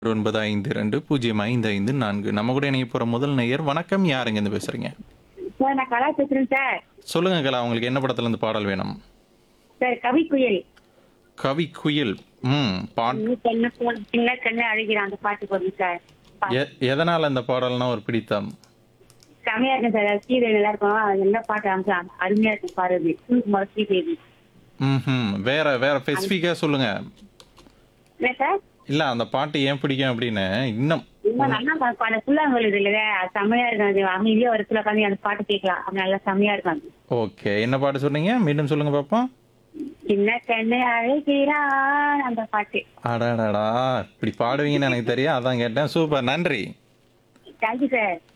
ஒன்பது ஐந்து ரெண்டு பூஜ்ஜியம் ஐந்து ஐந்து நான்கு நம்ம கூட இணைய போற முதல் நேயர் வணக்கம் யாருங்க இருந்து பேசுறீங்க சார் நான் கலா பேசுறேன் சார் சொல்லுங்க கலா உங்களுக்கு என்ன படத்துல இருந்து பாடல் வேணும் சார் கவி குயில் கவி குயில் ம் பாட் நீ கண்ணு போல் சின்ன கண்ணு அழுகிறான் அந்த பாட்டு போடுங்க சார் பா- எ- எதனால அந்த பாடல்னா ஒரு பிடித்தம் செமையா இருக்கும் சார் ஸ்ரீதேவி நல்லா இருக்கும் அது என்ன பாட்டு அமைச்சா அருமையா இருக்கும் பாருது சூக்குமார் ஸ்ரீதேவி ம் வேற வேற ஸ்பெசிஃபிக்கா சொல்லுங்க என்ன சார் இல்ல அந்த பாட்டு ஏன் பிடிக்கும் அப்படின்னு இன்னும் இன்னும் நல்லா இருக்கும் அந்த புல்லாங்குழல் இல்லையா அது செமையா இருக்கும் அது அமைதியா ஒரு சில உட்காந்து அந்த பாட்டு கேட்கலாம் அது நல்லா செமையா இருக்கும் அது ஓகே என்ன பாட்டு சொன்னீங்க மீண்டும் சொல்லுங்க பாப்போம் சின்ன கண்ணு அழுகிறான் அந்த பாட்டு அடாடாடா இப்படி பாடுவீங்கன்னு எனக்கு தெரியும் அதான் கேட்டேன் சூப்பர் நன்றி தேங்க்யூ சார்